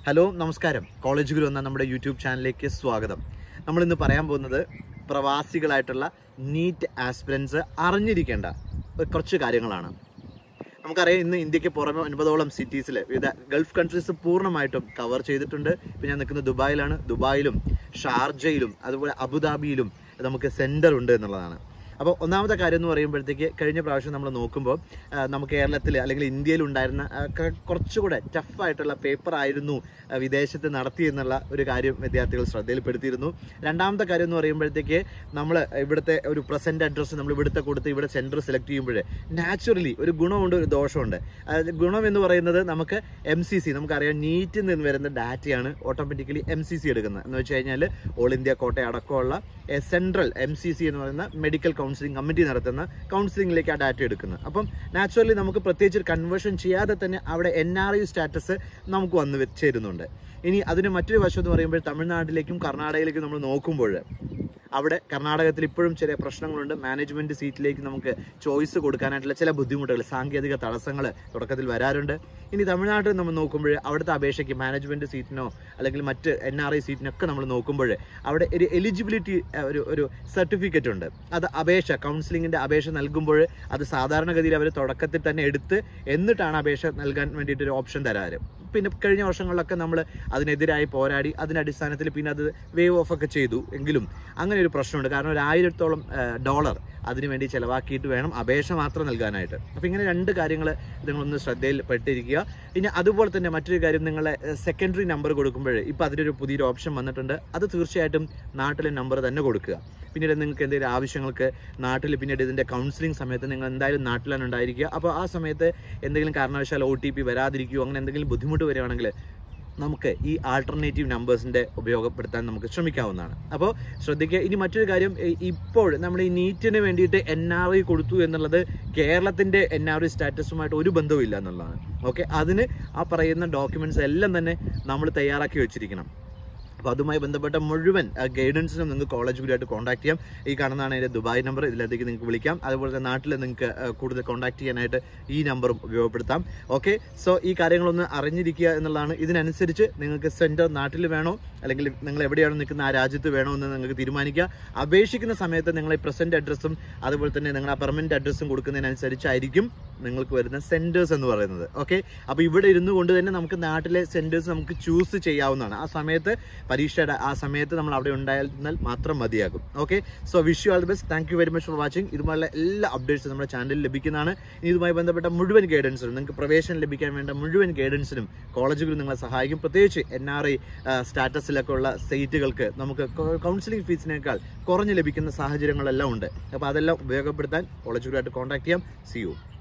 hello നമസ്കാരം college ഗുരു എന്ന നമ്മുടെ യൂട്യൂബ് ചാനലിലേക്ക് സ്വാഗതം നമ്മൾ ഇന്ന് പറയാൻ പോകുന്നത് പ്രവാസികളായിട്ടുള്ള നീറ്റ് ആസ്പിരൻസ് അറിഞ്ഞിരിക്കേണ്ട ഒരു കുറച്ച് കാര്യങ്ങളാണ് നമുക്കറിയാം ഇന്ന് ഇന്ത്യക്ക് പുറമെ ഒൻപതോളം സിറ്റീസിൽ വിവിധ ഗൾഫ് കൺട്രീസ് പൂർണ്ണമായിട്ടും കവർ ചെയ്തിട്ടുണ്ട് ഇപ്പം ഞാൻ നിൽക്കുന്നത് ദുബായിലാണ് ദുബായിലും ഷാർജയിലും അതുപോലെ അബുദാബിയിലും നമുക്ക് സെൻറ്റർ ഉണ്ട് എന്നുള്ളതാണ് അപ്പോൾ ഒന്നാമത്തെ കാര്യം എന്ന് പറയുമ്പോഴത്തേക്ക് കഴിഞ്ഞ പ്രാവശ്യം നമ്മൾ നോക്കുമ്പോൾ ആ, നമുക്ക് കേരളത്തിൽ അല്ലെങ്കിൽ ഇന്ത്യയിൽ ഉണ്ടായിരുന്ന ആ, ക- കുറച്ചുകൂടെ ടഫായിട്ടുള്ള പേപ്പർ ആയിരുന്നു ആ, വിദേശത്ത് നടത്തി എന്നുള്ള ഒരു കാര്യം വിദ്യാർത്ഥികൾ ശ്രദ്ധയിൽപ്പെടുത്തിയിരുന്നു രണ്ടാമത്തെ കാര്യം എന്ന് പറയുമ്പോഴത്തേക്ക് നമ്മൾ ഇവിടുത്തെ ഒരു പ്രസന്റ് അഡ്രസ്സ് നമ്മൾ ഇവിടുത്തെ കൊടുത്ത് ഇവിടെ സെൻറ്റർ സെലക്ട് ചെയ്യുമ്പോൾ നാച്ചുറലി ഒരു ഗുണമുണ്ട് ഒരു ദോഷമുണ്ട് അതായത് ഗുണം എന്ന് പറയുന്നത് നമുക്ക് എം സി സി നമുക്കറിയാം നീറ്റിൽ നിന്ന് വരുന്ന ഡാറ്റയാണ് ഓട്ടോമാറ്റിക്കലി എം സി സി എടുക്കുന്നത് എന്ന് വെച്ച് കഴിഞ്ഞാൽ ഓൾ ഇന്ത്യ കോട്ട അടക്കമുള്ള സെൻട്രൽ എം സി സി എന്ന് പറയുന്ന മെഡിക്കൽ കൗൺസിലിംഗ് കമ്മിറ്റി നടത്തുന്ന കൗൺസിലിംഗിലേക്ക് ആ ഡാറ്റ എടുക്കുന്നത് അപ്പം നാച്ചുറലി നമുക്ക് പ്രത്യേകിച്ച് ഒരു കൺവേർഷൻ ചെയ്യാതെ തന്നെ അവിടെ എൻ ആർ ഐ സ്റ്റാറ്റസ് നമുക്ക് വന്ന് വെ- ചേരുന്നുണ്ട് ഇനി അതിന് മറ്റൊരു വശം എന്ന് പറയുമ്പോൾ തമിഴ്നാട്ടിലേക്കും കർണാടകയിലേക്കും നമ്മൾ നോക്കുമ്പോൾ അവിടെ കർണാടകത്തിൽ ഇപ്പോഴും ചില പ്രശ്നങ്ങളുണ്ട് മാനേജ്മെന്റ് സീറ്റിലേക്ക് നമുക്ക് ചോയ്സ് കൊടുക്കാനായിട്ടുള്ള ചില ബുദ്ധിമുട്ടുകൾ സാങ്കേതിക തടസ്സങ്ങൾ തുടക്കത്തിൽ വരാറുണ്ട് ഇനി തമിഴ്നാട്ടിൽ നമ്മൾ നോക്കുമ്പോൾ അവിടുത്തെ അപേക്ഷയ്ക്ക് മാനേജ്മെന്റ് സീറ്റിനോ അല്ലെങ്കിൽ മറ്റ് എൻ ആർ ഐ സീറ്റിനൊക്കെ നമ്മൾ നോക്കുമ്പോൾ അവിടെ ഒരു എലിജിബിലിറ്റി ഒരു ഒരു സർട്ടിഫിക്കറ്റ് ഉണ്ട് അത് അപേക്ഷ കൗൺസിലിങ്ങിന്റെ അപേക്ഷ നൽകുമ്പോൾ അത് സാധാരണഗതിയിൽ അവർ തുടക്കത്തിൽ തന്നെ എടുത്ത് എന്നിട്ടാണ് അപേക്ഷ നൽകാൻ വേണ്ടിയിട്ട് ഒരു ഓപ്ഷൻ തരാറ് പിന്നെ കഴിഞ്ഞ വർഷങ്ങളിലൊക്കെ നമ്മൾ അതിനെതിരായി പോരാടി അതിന്റെ അടിസ്ഥാനത്തിൽ പിന്നെ അത് വേവ് ഓഫ് ഒക്കെ ചെയ്തു എങ്കിലും അങ്ങനെ ഒരു പ്രശ്നമുണ്ട് കാരണം ഒരു ആയിരത്തോളം ഡോളർ അതിനുവേണ്ടി ചിലവാക്കിയിട്ട് വേണം അപേക്ഷ മാത്രം നൽകാനായിട്ട് അപ്പോൾ ഇങ്ങനെ രണ്ട് കാര്യങ്ങൾ നിങ്ങളൊന്ന് ശ്രദ്ധയിൽ പെട്ടിരിക്കുക ഇനി അതുപോലെ തന്നെ മറ്റൊരു കാര്യം നിങ്ങളെ സെക്കൻഡറി നമ്പർ കൊടുക്കുമ്പോൾ ഇപ്പോൾ അതിലൊരു പുതിയൊരു ഓപ്ഷൻ വന്നിട്ടുണ്ട് അത് തീർച്ചയായിട്ടും നാട്ടിലെ നമ്പർ തന്നെ കൊടുക്കുക പിന്നീട് നിങ്ങൾക്ക് എന്തെങ്കിലും ആവശ്യങ്ങൾക്ക് നാട്ടിൽ പിന്നീട് ഇതിൻ്റെ കൗൺസിലിംഗ് സമയത്ത് നിങ്ങൾ എന്തായാലും നാട്ടിലാണ് ഉണ്ടായിരിക്കുക അപ്പോൾ ആ സമയത്ത് എന്തെങ്കിലും കാരണവശാൽ ഒ ടി പി വരാതിരിക്കുകയോ അങ്ങനെ എന്തെങ്കിലും ബുദ്ധിമുട്ട് വരികയാണെങ്കിൽ നമുക്ക് ഈ ആൾട്ടർനേറ്റീവ് നമ്പേഴ്സിൻ്റെ ഉപയോഗപ്പെടുത്താൻ നമുക്ക് ശ്രമിക്കാവുന്നതാണ് അപ്പോൾ ശ്രദ്ധിക്കുക ഇനി മറ്റൊരു കാര്യം ഈ- ഇപ്പോൾ നമ്മൾ ഈ നീറ്റിന് വേണ്ടിയിട്ട് എൻ ആർ ഐ കൊടുത്തു എന്നുള്ളത് കേരളത്തിൻ്റെ എൻ ആർ ഐ സ്റ്റാറ്റസുമായിട്ട് ഒരു ബന്ധവും ഇല്ല എന്നുള്ളതാണ് ഓക്കെ അതിന് ആ പറയുന്ന ഡോക്യുമെൻറ്റ്സ് എല്ലാം തന്നെ നമ്മൾ തയ്യാറാക്കി വെച്ചിരിക്കണം അപ്പോൾ അതുമായി ബന്ധപ്പെട്ട മുഴുവൻ ഗൈഡൻസിനും നിങ്ങൾക്ക് കോളേജ് ഗുരുവായിട്ട് കോൺടാക്ട് ചെയ്യാം ഈ കാണുന്നതാണ് എൻ്റെ ദുബായ് നമ്പർ ഇതിലേക്ക് നിങ്ങൾക്ക് വിളിക്കാം അതുപോലെ തന്നെ നാട്ടിൽ നിങ്ങൾക്ക് ആ, കൂടുതൽ കോൺടാക്ട് ചെയ്യാനായിട്ട് ഈ നമ്പറും ഉപയോഗപ്പെടുത്താം ഓക്കെ സോ ഈ കാര്യങ്ങളൊന്ന് അറിഞ്ഞിരിക്കുക എന്നുള്ളതാണ് ഇതിനനുസരിച്ച് നിങ്ങൾക്ക് സെൻറ്റർ നാട്ടിൽ വേണോ അല്ലെങ്കിൽ നിങ്ങൾ എവിടെയാണ് നിൽക്കുന്ന ആ രാജ്യത്ത് വേണോ എന്ന് നിങ്ങൾക്ക് തീരുമാനിക്കുക അപേക്ഷിക്കുന്ന സമയത്ത് നിങ്ങൾ ഈ പ്രസൻറ്റ് അഡ്രസ്സും അതുപോലെ തന്നെ നിങ്ങൾ ആ പെർമനൻറ്റ് അഡ്രസ്സും കൊടുക്കുന്നതിനനുസരിച്ചായിരിക്കും നിങ്ങൾക്ക് വരുന്ന സെൻറ്റേഴ്സ് എന്ന് പറയുന്നത് ഓക്കെ അപ്പോൾ ഇവിടെ ഇരുന്നു കൊണ്ട് തന്നെ നമുക്ക് നാട്ടിലെ സെൻറ്റേഴ്സ് നമുക്ക് ചൂസ് ചെയ്യാവുന്നതാണ് ആ സമയത്ത് പരീക്ഷയുടെ ആ സമയത്ത് നമ്മൾ അവിടെ ഉണ്ടായിരുന്നാൽ മാത്രം മതിയാകും okay so wish you all the best thank you very much for watching ഇതുപോലുള്ള എല്ലാ അപ്ഡേറ്റ്സും നമ്മുടെ ചാനലിൽ ലഭിക്കുന്നതാണ് ഇനി ഇതുമായി ബന്ധപ്പെട്ട മുഴുവൻ ഗൈഡൻസിനും നിങ്ങൾക്ക് പ്രവേശനം ലഭിക്കാൻ വേണ്ട മുഴുവൻ ഗൈഡൻസിനും കോളേജുകൾ നിങ്ങളെ സഹായിക്കും പ്രത്യേകിച്ച് എൻ ആർ ഐ സ്റ്റാറ്റസിലൊക്കെ ഉള്ള സീറ്റുകൾക്ക് നമുക്ക് കൗൺസിലിംഗ് ഫീസിനേക്കാൾ കുറഞ്ഞ് ലഭിക്കുന്ന സാഹചര്യങ്ങളെല്ലാം ഉണ്ട് അപ്പോൾ അതെല്ലാം ഉപയോഗപ്പെടുത്താൻ കോളേജുകളായിട്ട് കോൺടാക്ട് ചെയ്യാം സി യു